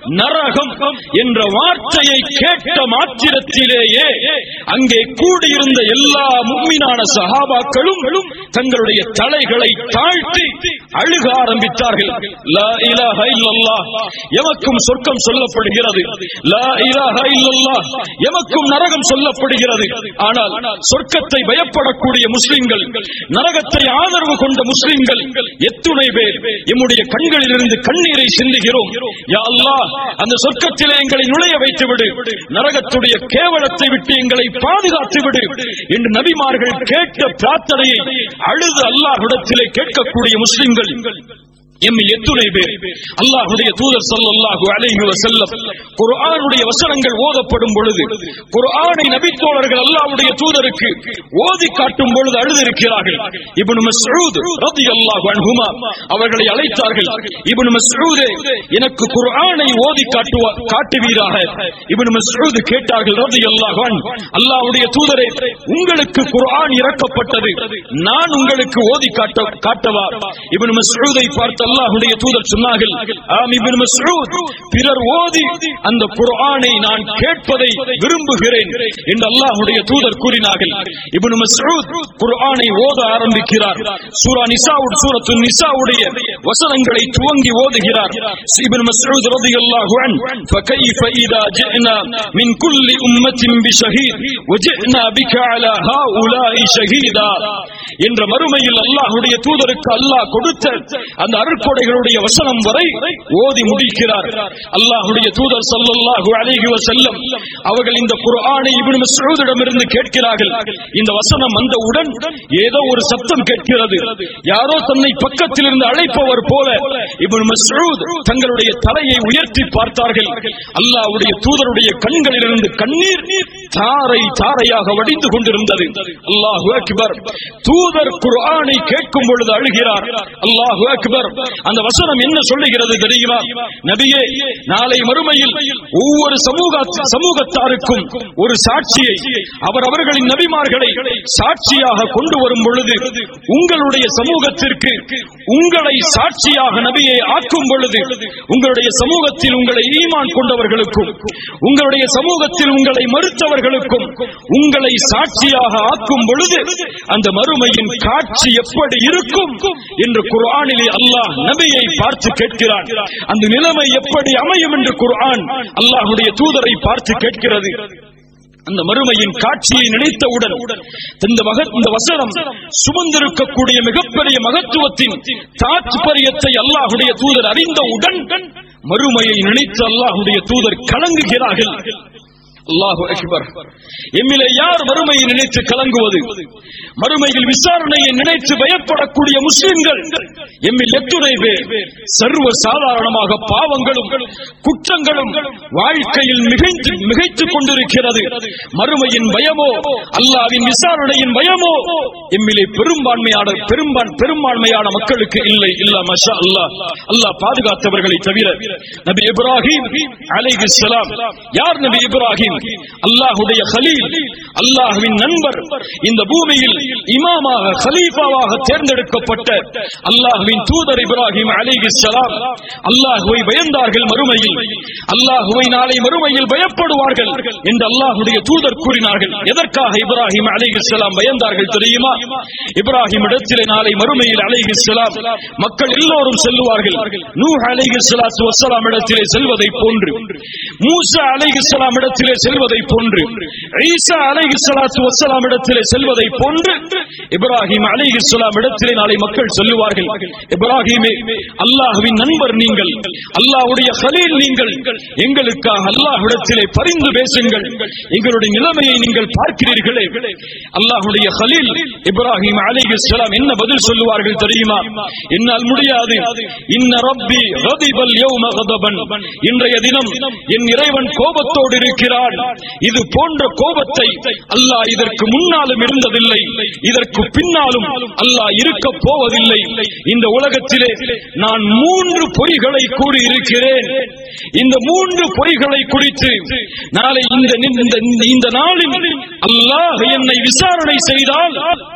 நரகம் என்ற வார்த்தையை கேட்ட மாத்திரத்திலேயே அங்கே கூடியிருந்த எல்லா முக்மினான சஹாபாக்களும் தங்களுடைய தலைகளை தாழ்த்தி அழுக ஆரம்பித்தார்கள் லா இலாஹ இல்லல்லாஹ் எமக்கும் சொர்க்கம் சொல்லப்படுகிறது லா இலாஹ இல்லல்லாஹ் எமக்கும் நரகம் சொல்லப்படுகிறது ஆனால் சொர்க்கத்தை பயப்படக்கூடிய முஸ்லிம்கள் நரகத்தை ஆதரவு கொண்ட முஸ்லிம்கள் எத்துணை பேர் எம்முடைய கண்களில் இருந்து கண்ணீரை சிந்துகிறோம் யா அல்லாஹ் அந்த சொர்க்கத்திலே எங்களை நுழைய வைத்து விடு நரகத்துடைய கேவலத்தை விட்டு எங்களை பாதுகாத்து விடு என்று நபிமார்கள் கேட்ட பிரார்த்தனையை அழுது அல்லாஹ்விடத்திலே கேட்கக்கூடிய முஸ்லிம்கள் எம்மை எத்துணை பேர் அல்லாஹுடைய தூதர் ஸல்லல்லாஹு அலைஹி வஸல்லம் குர்ஆனுடைய வசனங்கள் ஓதப்படும் பொழுது குர்ஆனை நபித்தோழர்கள் அல்லாஹ்வுடைய தூதருக்கு ஓதி காட்டும் பொழுது அழுதிருக்கிறார்கள் இப்னு மஸ்ஊத் ரலியல்லாஹு அன்ஹுமா அவர்களை அழைத்தார்கள் இப்னு மஸ்ஊதே எனக்கு குர்ஆனை ஓதி காட்டுவா காட்டுவீராக இப்னு மஸ்ஊத் கேட்டார்கள் ரலியல்லாஹு அன்ஹு அல்லாஹ்வுடைய தூதரே உங்களுக்கு குர்ஆன் இறக்கப்பட்டது நான் உங்களுக்கு ஓதி காட்ட காட்டவா இப்னு மஸ்ஊதை பார்த்து அல்லாஹ்வுடைய தூதர் சொன்னார்கள் ஆம் இப்னு மஸ்ஊத் பிறர் ஓதி அந்த குர்ஆனை நான் கேட்பதை விரும்புகிறேன் என்று அல்லாஹ்வுடைய தூதர் கூறினார்கள் இப்னு மஸ்ஊத் குர்ஆனை ஓத ஆரம்பிக்கிறார் சூரா நிசாவுட் சூரத்து நிசாவுடைய வசனங்களை துவங்கி ஓதுகிறார் இப்னு மஸ்ஊத் ரலியல்லாஹு அன்ஹு فكيف إذا جئنا من كل أمة بشهيد وجئنا بك على هؤلاء شهيدا என்ற மறுமையில் அல்லாஹ்வுடைய தூதருக்கு அல்லாஹ் கொடுத்த அந்த அருட்கொடைகளுடைய வசனம் வரை ஓதி முடிக்கிறார் அல்லாஹ்வுடைய தூதர் ஸல்லல்லாஹு அலைஹி வஸல்லம் அவர்கள் இந்த குர்ஆனை இப்னு மஸ்ஊதிடமிருந்து கேட்கிறார்கள் இந்த வசனம் வந்தவுடன் ஏதோ ஒரு சத்தம் கேட்கிறது யாரோ தன்னை பக்கத்தில் இருந்து அழைப்பவர் போல இப்னு மஸ்ஊத் தங்களுடைய தலையை உயர்த்தி பார்த்தார்கள் அல்லாஹ்வுடைய தூதருடைய கண்களிலிருந்து கண்ணீர் தாரை தாரையாக வடிந்து கொண்டிருந்தது அல்லாஹு அக்பர் தூதர் குர்ஆனை கேட்கும் பொழுது அழுகிறார் அல்லாஹு அக்பர் அந்த வசனம் என்ன சொல்லுகிறது தெரியுமா நபியே நாளை மறுமையில் ஒவ்வொரு சமூக சமூகத்தாருக்கும் ஒரு சாட்சியை அவர் அவர்களின் நபிமார்களை சாட்சியாக கொண்டு வரும் பொழுது உங்களுடைய சமூகத்திற்கு உங்களை சாட்சியாக நபியை ஆக்கும் பொழுது உங்களுடைய சமூகத்தில் உங்களை ஈமான் கொண்டவர்களுக்கும் உங்களுடைய சமூகத்தில் உங்களை மறுத்தவர்களுக்கும் உங்களை சாட்சியாக ஆக்கும் பொழுது அந்த மறுமையின் காட்சி எப்படி இருக்கும் என்று குர்ஆனிலே அல்லாஹ் நபியை பார்த்து கேட்கிறான் அந்த நிலைமை எப்படி அமையும் என்று குர்ஆன் அல்லாஹ்வுடைய தூதரை பார்த்து கேட்கிறது அந்த மறுமையின் காட்சியை நினைத்தவுடன் இந்த மக இந்த வசனம் சுமந்திருக்கக்கூடிய மிகப்பெரிய மகத்துவத்தின் தாத்பரியத்தை அல்லாஹுடைய தூதர் அறிந்தவுடன் மறுமையை நினைத்து அல்லாஹுடைய தூதர் கலங்குகிறார்கள் அல்லாஹு அக்பர் எம்மிலே யார் மறுமையை நினைத்து கலங்குவது மறுமையில் விசாரணையை நினைத்து பயப்படக்கூடிய முஸ்லிம்கள் எம்மில் எத்துணை பேர் சர்வ சாதாரணமாக பாவங்களும் குற்றங்களும் வாழ்க்கையில் மிகைத்து மிகைத்துக் கொண்டிருக்கிறது மறுமையின் பயமோ அல்லாவின் விசாரணையின் பயமோ எம்மிலே பெரும்பான்மையான பெரும்பான் பெரும்பான்மையான மக்களுக்கு இல்லை இல்ல மஷா அல்லாஹ் அல்லாஹ் பாதுகாத்தவர்களை தவிர நபி இப்ராஹிம் அலைஹிஸ்ஸலாம் யார் நபி இப்ராஹிம் அல்லாஹுடைய கலீல் அல்லாஹுவின் நண்பர் இந்த பூமியில் இமாமாக கலீஃபாவாக தேர்ந்தெடுக்கப்பட்ட அல்லாஹுவின் தூதர் இப்ராஹிம் அலைஹிஸ்ஸலாம் அல்லாஹுவை பயந்தார்கள் மறுமையில் அல்லாஹுவை நாளை மறுமையில் பயப்படுவார்கள் என்று அல்லாஹுடைய தூதர் கூறினார்கள் எதற்காக இப்ராஹிம் அலைஹிஸ்ஸலாம் பயந்தார்கள் தெரியுமா இப்ராஹிம் இடத்திலே நாளை மறுமையில் அலைஹிஸ்ஸலாம் மக்கள் எல்லோரும் செல்லுவார்கள் நூஹ் அலைஹிஸ்ஸலாத்து வஸ்ஸலாம் இடத்திலே செல்வதை போன்று மூசா அலைஹிஸ்ஸலாம் இடத்திலே செல்வதை போன்று ஈசா அலைஹிஸ்ஸலாத்து வஸ்ஸலாம் இடத்திலே செல்வதை போன்று இப்ராஹிம் அலைஹிஸ்ஸலாம் இடத்திலே நாளை மக்கள் சொல்லுவார்கள் இப்ராஹிமே அல்லாஹ்வின் நண்பர் நீங்கள் அல்லாஹ்வுடைய கலீல் நீங்கள் எங்களுக்காக அல்லாஹ்விடத்திலே பரிந்து பேசுங்கள் எங்களுடைய நிலைமையை நீங்கள் பார்க்கிறீர்களே அல்லாஹ்வுடைய கலீல் இப்ராஹிம் அலைஹிஸ்ஸலாம் என்ன பதில் சொல்லுவார்கள் தெரியுமா என்னால் முடியாது இன்ன ரப்பி கதிபல் யௌம கதபன் இன்றைய தினம் என் இறைவன் கோபத்தோடு இருக்கிறான் இது போன்ற கோபத்தை அல்லாஹ் இதற்கு முன்னாலும் இருந்ததில்லை இதற்கு பின்னாலும் அல்லாஹ் இருக்க போவதில்லை இந்த உலகத்திலே நான் மூன்று பொய்களை கூறி இருக்கிறேன் இந்த மூன்று பொய்களை குறித்து நாளை இந்த இந்த- இந்த நாளில் அல்லாஹ் என்னை விசாரணை செய்தால்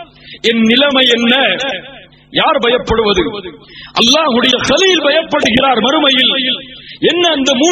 என் நிலைமை என்ன யார் பயப்படுவது அல்லாஹுடைய கலீல் பயப்படுகிறார் மறுமையில் என்ன அந்த மூன்று